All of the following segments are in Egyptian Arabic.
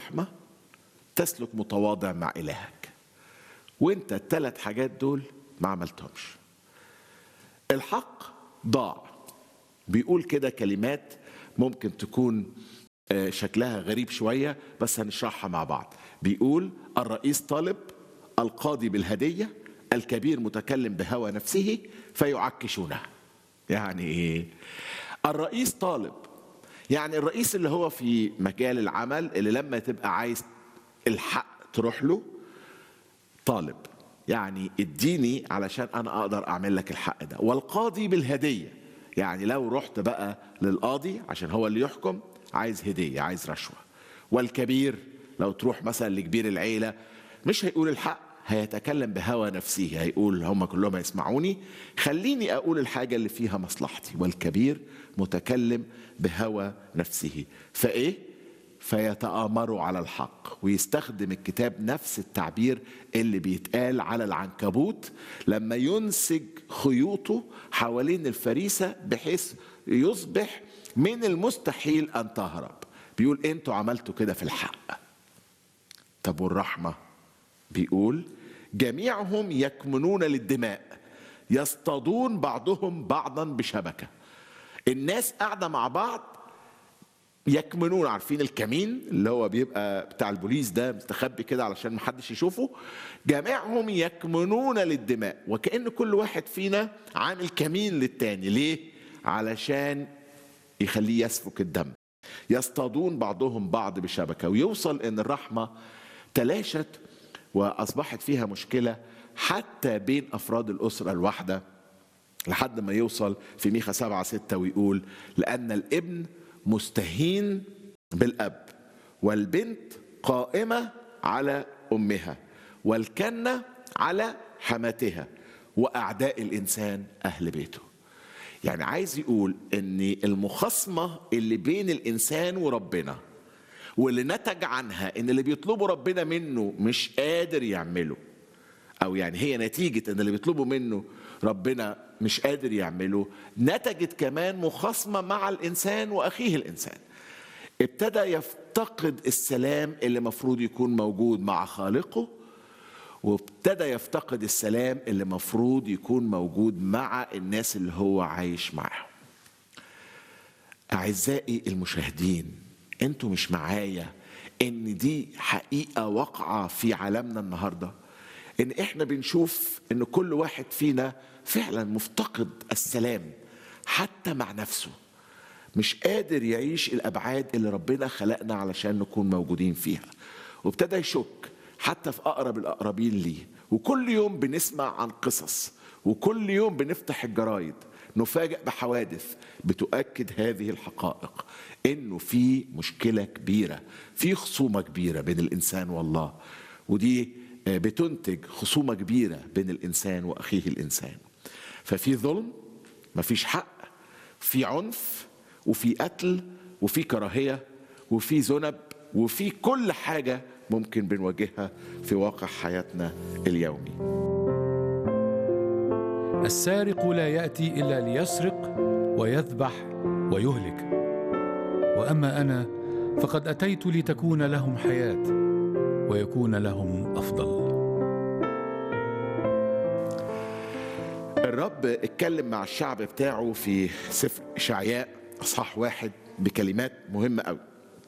الرحمة تسلك متواضع مع إلهك وانت الثلاث حاجات دول ما عملتهمش الحق ضاع بيقول كده كلمات ممكن تكون آه، شكلها غريب شوية بس هنشرحها مع بعض بيقول الرئيس طالب القاضي بالهدية الكبير متكلم بهوى نفسه فيعكشونه يعني ايه الرئيس طالب يعني الرئيس اللي هو في مجال العمل اللي لما تبقى عايز الحق تروح له طالب يعني اديني علشان انا اقدر اعمل لك الحق ده والقاضي بالهديه يعني لو رحت بقى للقاضي عشان هو اللي يحكم عايز هديه عايز رشوه والكبير لو تروح مثلا لكبير العيله مش هيقول الحق هيتكلم بهوى نفسه هيقول هم كلهم هيسمعوني خليني اقول الحاجه اللي فيها مصلحتي والكبير متكلم بهوى نفسه فايه فيتآمروا على الحق ويستخدم الكتاب نفس التعبير اللي بيتقال على العنكبوت لما ينسج خيوطه حوالين الفريسة بحيث يصبح من المستحيل أن تهرب بيقول انتوا عملتوا كده في الحق طب والرحمة بيقول جميعهم يكمنون للدماء يصطادون بعضهم بعضا بشبكة الناس قاعدة مع بعض يكمنون عارفين الكمين اللي هو بيبقى بتاع البوليس ده مستخبي كده علشان محدش يشوفه جميعهم يكمنون للدماء وكأن كل واحد فينا عامل كمين للتاني ليه؟ علشان يخليه يسفك الدم يصطادون بعضهم بعض بشبكة ويوصل ان الرحمة تلاشت واصبحت فيها مشكلة حتى بين افراد الاسرة الواحدة لحد ما يوصل في ميخا سبعة ستة ويقول لأن الابن مستهين بالأب والبنت قائمة على أمها والكنة على حماتها وأعداء الإنسان أهل بيته يعني عايز يقول ان المخاصمة اللي بين الإنسان وربنا واللي نتج عنها ان اللي بيطلبوا ربنا منه مش قادر يعمله او يعني هي نتيجه ان اللي بيطلبوا منه ربنا مش قادر يعمله نتجت كمان مخاصمه مع الانسان واخيه الانسان ابتدى يفتقد السلام اللي مفروض يكون موجود مع خالقه وابتدى يفتقد السلام اللي مفروض يكون موجود مع الناس اللي هو عايش معاهم اعزائي المشاهدين انتوا مش معايا ان دي حقيقه واقعه في عالمنا النهارده ان احنا بنشوف ان كل واحد فينا فعلا مفتقد السلام حتى مع نفسه مش قادر يعيش الابعاد اللي ربنا خلقنا علشان نكون موجودين فيها وابتدى يشك حتى في اقرب الاقربين ليه وكل يوم بنسمع عن قصص وكل يوم بنفتح الجرايد نفاجئ بحوادث بتؤكد هذه الحقائق انه في مشكله كبيره في خصومه كبيره بين الانسان والله ودي بتنتج خصومه كبيره بين الانسان واخيه الانسان ففي ظلم مفيش حق في عنف وفي قتل وفي كراهيه وفي ذنب وفي كل حاجه ممكن بنواجهها في واقع حياتنا اليومي السارق لا ياتي الا ليسرق ويذبح ويهلك واما انا فقد اتيت لتكون لهم حياه ويكون لهم افضل الرب اتكلم مع الشعب بتاعه في سفر اشعياء اصحاح واحد بكلمات مهمه قوي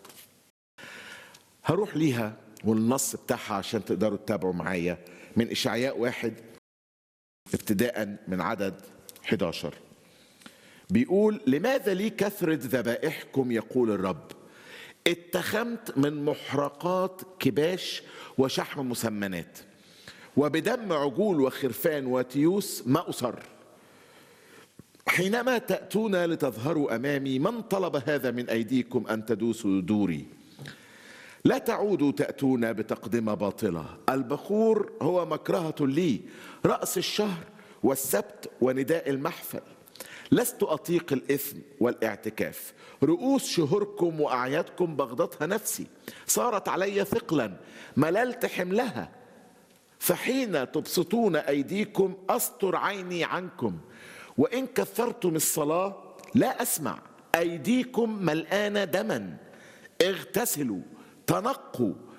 هروح ليها والنص بتاعها عشان تقدروا تتابعوا معايا من اشعياء واحد ابتداء من عدد 11 بيقول لماذا لي كثرة ذبائحكم يقول الرب اتخمت من محرقات كباش وشحم مسمنات وبدم عجول وخرفان وتيوس ما أصر حينما تأتون لتظهروا أمامي من طلب هذا من أيديكم أن تدوسوا دوري لا تعودوا تأتون بتقدمة باطلة البخور هو مكرهة لي رأس الشهر والسبت ونداء المحفل لست أطيق الإثم والاعتكاف رؤوس شهوركم وأعيادكم بغضتها نفسي صارت علي ثقلا مللت حملها فحين تبسطون أيديكم أستر عيني عنكم وإن كثرتم الصلاة لا أسمع أيديكم ملآنة دما اغتسلوا تنقوا